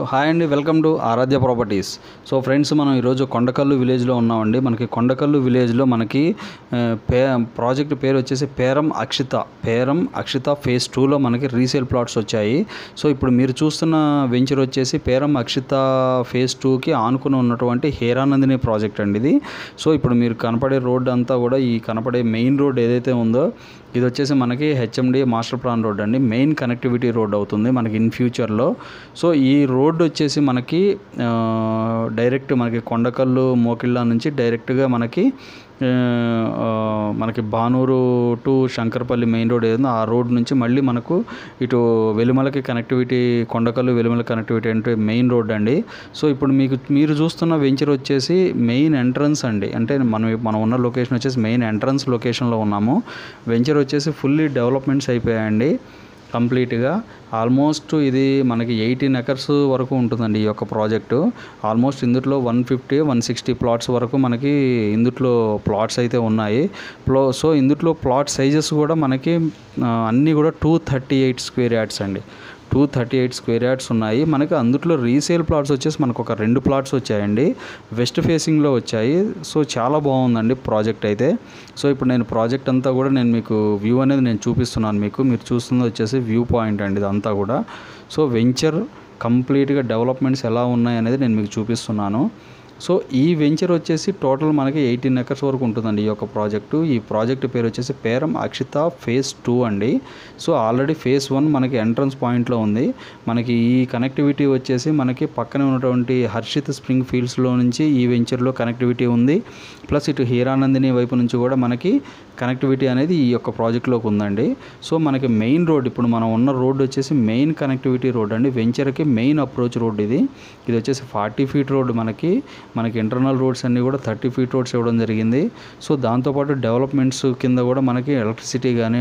hi అండి welcome to Aaradhya properties so friends మనం ఈరోజు కొండకల్లు విలేజ్లో ఉన్నామండి మనకి కొండకల్లు విలేజ్లో మనకి ఆ, పే ప్రాజెక్ట్ పేరు వచ్చేసి పేరం అక్షిత పేరం అక్షిత ఫేజ్ టూలో మనకి రీసేల్ ప్లాట్స్ వచ్చాయి సో ఇప్పుడు మీరు చూస్తున్న వెంచర్ వచ్చేసి పేరం అక్షిత ఫేజ్ టూకి ఆనుకుని ఉన్నటువంటి హేరానందిని ప్రాజెక్ట్ అండి ఇది సో ఇప్పుడు మీరు కనపడే రోడ్ అంతా కూడా ఈ కనపడే మెయిన్ రోడ్ ఏదైతే ఉందో ఇది వచ్చేసి మనకి హెచ్ఎండి మాస్టర్ ప్లాన్ రోడ్ అండి మెయిన్ కనెక్టివిటీ రోడ్ అవుతుంది మనకి ఇన్ ఫ్యూచర్లో సో ఈ రోడ్ వచ్చేసి మనకి ఆ, డైరెక్ట్ మనకి కొండకల్లు మోకిళ్ళ నుంచి డైరెక్ట్గా మనకి ఆ, ఆ, మనకి Banur to Shankarpalli main road ఏదో ఆ రోడ్ నుంచి మళ్ళీ మనకు ఇటు వెలుమలకి కనెక్టివిటీ కొండకల్లు వెలుమల కనెక్టివిటీ అంటే మెయిన్ రోడ్ అండి సో ఇప్పుడు మీకు మీరు చూస్తున్న వెంచర్ వచ్చేసి మెయిన్ ఎంట్రన్స్ అండి అంటే మనం మనం ఉన్న లొకేషన్ వచ్చేసి మెయిన్ ఎంట్రన్స్ లొకేషన్లో ఉన్నాము వెంచర్ వచ్చేసి ఫుల్లీ డెవలప్మెంట్స్ అయిపోయాయండి కంప్లీట్గా ఆల్మోస్ట్ ఇది మనకి ఎయిటీన్ ఎకర్స్ వరకు ఉంటుందండి ఈ యొక్క ప్రాజెక్టు ఆల్మోస్ట్ ఇందులో one fifty one sixty plots వరకు మనకి ఇందులో ప్లాట్స్ అయితే ఉన్నాయి ప్లో సో ఇందులో ప్లాట్ సైజెస్ కూడా మనకి ఆ, అన్నీ కూడా two thirty eight square yards అండి two thirty eight square yards ఉన్నాయి మనకి అందులో రీసేల్ ప్లాట్స్ వచ్చేసి మనకు ఒక రెండు ప్లాట్స్ వచ్చాయండి వెస్ట్ ఫేసింగ్లో వచ్చాయి సో చాలా బాగుందండి ప్రాజెక్ట్ అయితే సో ఇప్పుడు నేను ప్రాజెక్ట్ అంతా కూడా నేను మీకు వ్యూ అనేది నేను చూపిస్తున్నాను మీకు మీరు చూస్తుంది వచ్చేసి వ్యూ పాయింట్ అండి ఇదంతా కూడా సో వెంచర్ కంప్లీట్గా డెవలప్మెంట్స్ ఎలా ఉన్నాయి అనేది నేను మీకు చూపిస్తున్నాను సో ఈ వెంచర్ వచ్చేసి టోటల్ మనకి ఎయిటీన్ ఎకర్స్ వరకు ఉంటుందండి ఈ యొక్క ప్రాజెక్టు ఈ ప్రాజెక్ట్ పేరు వచ్చేసి పేరం అక్షిత ఫేజ్ టూ అండి సో ఆల్రెడీ ఫేజ్ వన్ మనకి ఎంట్రన్స్ పాయింట్లో ఉంది మనకి ఈ కనెక్టివిటీ వచ్చేసి మనకి పక్కనే ఉన్నటువంటి హర్షిత్ స్ప్రింగ్ ఫీల్డ్స్లో నుంచి ఈ వెంచర్లో కనెక్టివిటీ ఉంది ప్లస్ ఇటు హీరానందిని వైపు నుంచి కూడా మనకి కనెక్టివిటీ అనేది ఈ యొక్క ప్రాజెక్ట్లోకి ఉందండి సో మనకి మెయిన్ రోడ్ ఇప్పుడు మనం ఉన్న రోడ్ వచ్చేసి మెయిన్ కనెక్టివిటీ రోడ్ అండి వెంచర్కి మెయిన్ అప్రోచ్ రోడ్ ఇది ఇది వచ్చేసి ఫార్టీ ఫీట్ రోడ్ మనకి మనకి ఇంటర్నల్ రోడ్స్ అన్నీ కూడా థర్టీ ఫీట్ రోడ్స్ ఇవ్వడం జరిగింది సో దాంతోపాటు డెవలప్మెంట్స్ కింద కూడా మనకి ఎలక్ట్రిసిటీ కానీ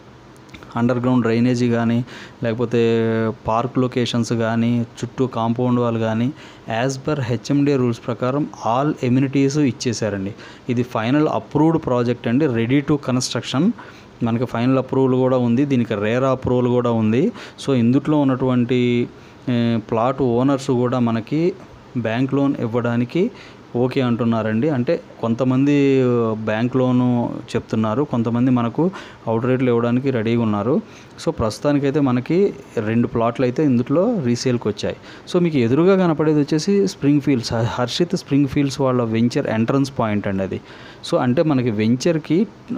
అండర్ గ్రౌండ్ డ్రైనేజీ కానీ లేకపోతే పార్క్ లొకేషన్స్ కానీ చుట్టూ కాంపౌండ్ వాల్ కానీ యాజ్ పర్ హెచ్ఎండి రూల్స్ ప్రకారం ఆల్ ఎమ్యూనిటీస్ ఇచ్చేసారండి ఇది ఫైనల్ అప్రూవ్డ్ ప్రాజెక్ట్ అండి రెడీ టు కన్స్ట్రక్షన్ మనకి ఫైనల్ అప్రూవల్ కూడా ఉంది దీనికి రేరా అప్రూవల్ కూడా ఉంది సో ఇందుట్లో ఉన్నటువంటి ఏ, ప్లాట్ ఓనర్స్ కూడా మనకి బ్యాంక్ లోన్ ఇవ్వడానికి ఓకే అంటున్నారండి అంటే కొంతమంది బ్యాంక్ లోను చెప్తున్నారు కొంతమంది మనకు అవుట్ రేట్లు ఇవ్వడానికి రెడీగా ఉన్నారు సో ప్రస్తుతానికైతే మనకి రెండు ప్లాట్లు అయితే ఇందులో రీసేల్కి వచ్చాయి సో మీకు ఎదురుగా కనపడేది వచ్చేసి Spring Fields Harshit Spring Fields వాళ్ళ వెంచర్ ఎంట్రన్స్ పాయింట్ అండి అది సో అంటే మనకి వెంచర్కి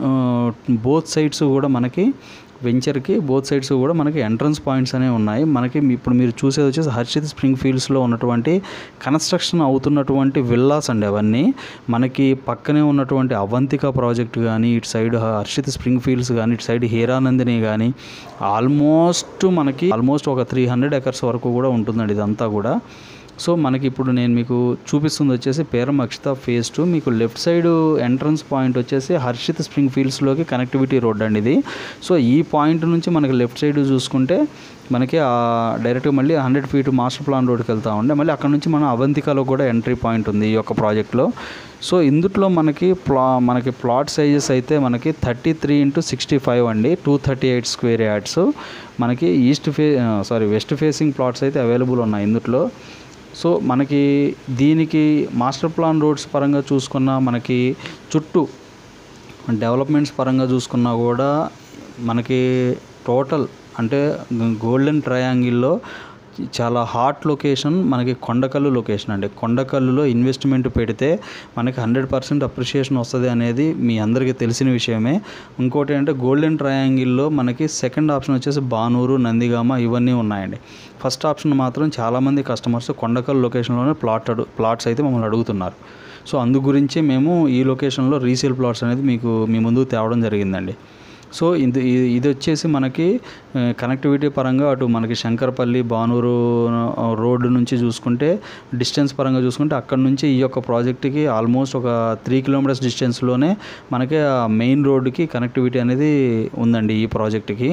బోత్ సైడ్స్ కూడా మనకి వెంచర్కి బోత్ సైడ్స్ కూడా మనకి ఎంట్రన్స్ పాయింట్స్ అనేవి ఉన్నాయి మనకి మీ- ఇప్పుడు మీరు చూసేది వచ్చేసి హర్షిత్ స్ప్రింగ్ ఫీల్డ్స్లో ఉన్నటువంటి కన్స్ట్రక్షన్ అవుతున్నటువంటి విల్లాస్ అండి అవన్నీ మనకి పక్కనే ఉన్నటువంటి అవంతిక ప్రాజెక్ట్ కానీ ఇటు సైడ్ హర్షిత్ స్ప్రింగ్ ఫీల్డ్స్ కానీ ఇటు సైడ్ హీరానందిని కానీ ఆల్మోస్ట్ మనకి ఆల్మోస్ట్ ఒక త్రీ హండ్రెడ్ ఎకర్స్ వరకు కూడా ఉంటుందండి ఇదంతా కూడా సో మనకి ఇప్పుడు నేను మీకు చూపిస్తుంది వచ్చేసి పేరం అక్షిత ఫేజ్ టూ మీకు లెఫ్ట్ సైడ్ ఎంట్రన్స్ పాయింట్ వచ్చేసి హర్షిత్ స్ప్రింగ్ ఫీల్డ్స్లోకి కనెక్టివిటీ రోడ్ అండి ఇది సో ఈ పాయింట్ నుంచి మనకి లెఫ్ట్ సైడ్ చూసుకుంటే మనకి డైరెక్ట్గా మళ్ళీ హండ్రెడ్ ఫీట్ మాస్టర్ ప్లాన్ రోడ్కి వెళ్తా ఉండే మళ్ళీ అక్కడ నుంచి మనం అవంతికలో కూడా ఎంట్రీ పాయింట్ ఉంది ఈ యొక్క ప్రాజెక్ట్లో సో ఇందుట్లో మనకి ప్లా మనకి ప్లాట్ సైజెస్ అయితే మనకి thirty three into sixty five అండి two thirty eight square yards మనకి ఈస్ట్ ఫే సారీ వెస్ట్ ఫేసింగ్ ప్లాట్స్ అయితే అవైలబుల్ ఉన్నాయి ఇందుట్లో సో మనకి దీనికి మాస్టర్ ప్లాన్ రోడ్స్ పరంగా చూసుకున్న మనకి చుట్టూ డెవలప్మెంట్స్ పరంగా చూసుకున్నా కూడా మనకి టోటల్ అంటే గోల్డెన్ ట్రయాంగిల్లో చాలా హాట్ లొకేషన్ మనకి కొండకల్లు లొకేషన్ అండి కొండకల్లులో ఇన్వెస్ట్మెంట్ పెడితే మనకి హండ్రెడ్ పర్సెంట్ అప్రిషియేషన్ వస్తుంది అనేది మీ అందరికీ తెలిసిన విషయమే ఇంకోటి అంటే గోల్డెన్ ట్రయాంగిల్లో మనకి సెకండ్ ఆప్షన్ వచ్చేసి బానూరు నందిగామ ఇవన్నీ ఉన్నాయండి ఫస్ట్ ఆప్షన్ మాత్రం చాలామంది కస్టమర్స్ కొండకల్ లొకేషన్లోనే ప్లాట్ అడు ప్లాట్స్ అయితే మమ్మల్ని అడుగుతున్నారు సో అందు గురించి మేము ఈ లొకేషన్లో రీసేల్ ప్లాట్స్ అనేది మీకు మీ ముందుకు తేవడం జరిగిందండి సో ఇది ఇది- ఇది వచ్చేసి మనకి ఆ, కనెక్టివిటీ పరంగా అటు మనకి శంకరపల్లి బానూరు ఆ, రోడ్డు నుంచి చూసుకుంటే డిస్టెన్స్ పరంగా చూసుకుంటే అక్కడ నుంచి ఈ యొక్క ప్రాజెక్ట్కి ఆల్మోస్ట్ ఒక త్రీ కిలోమీటర్స్ డిస్టెన్స్లోనే మనకి ఆ మెయిన్ రోడ్డుకి కనెక్టివిటీ అనేది ఉందండి ఈ ప్రాజెక్ట్కి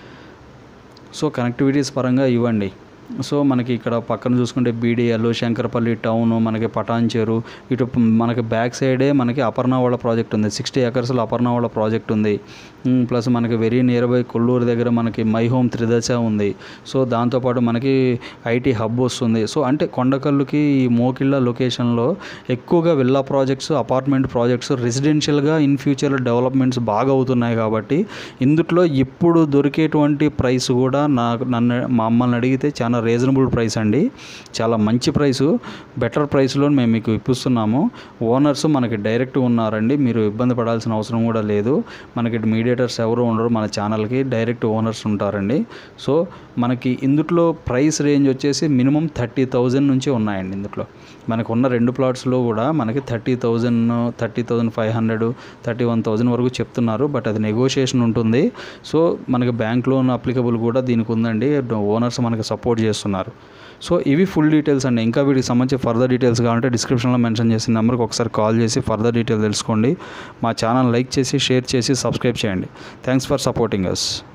సో కనెక్టివిటీస్ పరంగా ఇవ్వండి సో మనకి ఇక్కడ పక్కన చూసుకుంటే బీడిఎల్ శంకరపల్లి టౌన్ మనకి పటాన్చేరు ఇటు ప- మనకి బ్యాక్ సైడే మనకి అపర్ణ వాళ్ళ ప్రాజెక్ట్ ఉంది సిక్స్టీ ఎకర్స్లో అపర్ణ వాళ్ళ ప్రాజెక్ట్ ఉంది ప్లస్ మనకి వెరీ నియర్ బై కొల్లూరు దగ్గర మనకి మై హోమ్ త్రిదశ ఉంది సో దాంతోపాటు మనకి ఐటీ హబ్ వస్తుంది సో అంటే కొండకల్లుకి ఈ మోకిళ్ళ లొకేషన్లో ఎక్కువగా విల్లా ప్రాజెక్ట్స్ అపార్ట్మెంట్ ప్రాజెక్ట్స్ రెసిడెన్షియల్గా ఇన్ ఫ్యూచర్ డెవలప్మెంట్స్ బాగా అవుతున్నాయి కాబట్టి ఇందుట్లో ఇప్పుడు దొరికేటువంటి ప్రైస్ కూడా నాకు నన్ను మా మమ్మల్ని అడిగితే చాలా రీజనబుల్ ప్రైస్ అండి చాలా మంచి ప్రైసు బెటర్ ప్రైస్లో మేము మీకు ఇప్పిస్తున్నాము ఓనర్స్ మనకి డైరెక్ట్ ఉన్నారండి మీరు ఇబ్బంది పడాల్సిన అవసరం కూడా లేదు మనకి మీడియేటర్స్ ఎవరు ఉండరు మన ఛానల్కి డైరెక్ట్ ఓనర్స్ ఉంటారండి సో మనకి ఇందుట్లో ప్రైస్ రేంజ్ వచ్చేసి మినిమం థర్టీ థౌజండ్ నుంచి ఉన్నాయండి ఇందులో మనకు ఉన్న రెండు ప్లాట్స్లో కూడా మనకి thirty thousand thirty thousand five hundred thirty one thousand వరకు చెప్తున్నారు బట్ అది నెగోషియేషన్ ఉంటుంది సో మనకి బ్యాంక్ లోన్ అప్లికబుల్ కూడా దీనికి ఉందండి ఓనర్స్ మనకి సపోర్ట్ చేస్తున్నారు సో ఇవి ఫుల్ డీటెయిల్స్ అండి ఇంకా వీటికి సంబంధించి ఫర్దర్ డీటెయిల్స్ కావాలంటే డిస్క్రిప్షన్లో మెన్షన్ చేసిన నెంబర్కి ఒకసారి కాల్ చేసి ఫర్దర్ డీటెయిల్స్ తెలుసుకోండి మా ఛానల్ లైక్ చేసి షేర్ చేసి సబ్స్క్రైబ్ చేయండి థ్యాంక్స్ ఫర్ సపోర్టింగ్ అస్